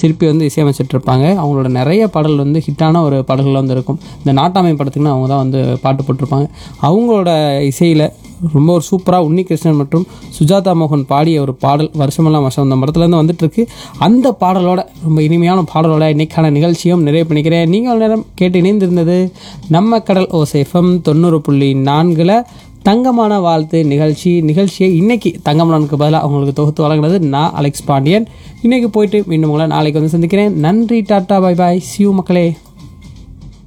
சிற்பி வந்து இசையமைச்சிட்டு இருப்பாங்க அவங்களோட நிறைய பாடல் வந்து ஹிட்டான ஒரு பாடல்கள் வந்து இருக்கும் இந்த நாட்டாமை படத்துக்குன்னு அவங்க தான் வந்து பாட்டு போட்டிருப்பாங்க அவங்களோட இசையில் ரொம்ப ஒரு சூப்பராக உன்னிகிருஷ்ணன் மற்றும் சுஜாதா மோகன் பாடிய ஒரு பாடல் வருஷமெல்லாம் வருஷம் அந்த படத்துலேருந்து வந்துட்டு இருக்கு அந்த பாடலோட ரொம்ப இனிமையான பாடலோட இன்னைக்கான நிகழ்ச்சியும் நிறைவு பண்ணிக்கிறேன் நீங்கள் நேரம் கேட்டு இணைந்திருந்தது நம்ம கடல் ஓசேஃபம் தொண்ணூறு புள்ளி நான்கில் தங்கமான வாழ்த்து நிகழ்ச்சி நிகழ்ச்சியை இன்னைக்கு தங்கமலனுக்கு பதிலாக அவங்களுக்கு தொகுத்து வழங்கினது நான் அலெக்ஸ் பாண்டியன் இன்னைக்கு போயிட்டு மீண்டும் உங்களை நாளைக்கு வந்து சந்திக்கிறேன் நன்றி டாட்டா பை பாய் சியூ மக்களே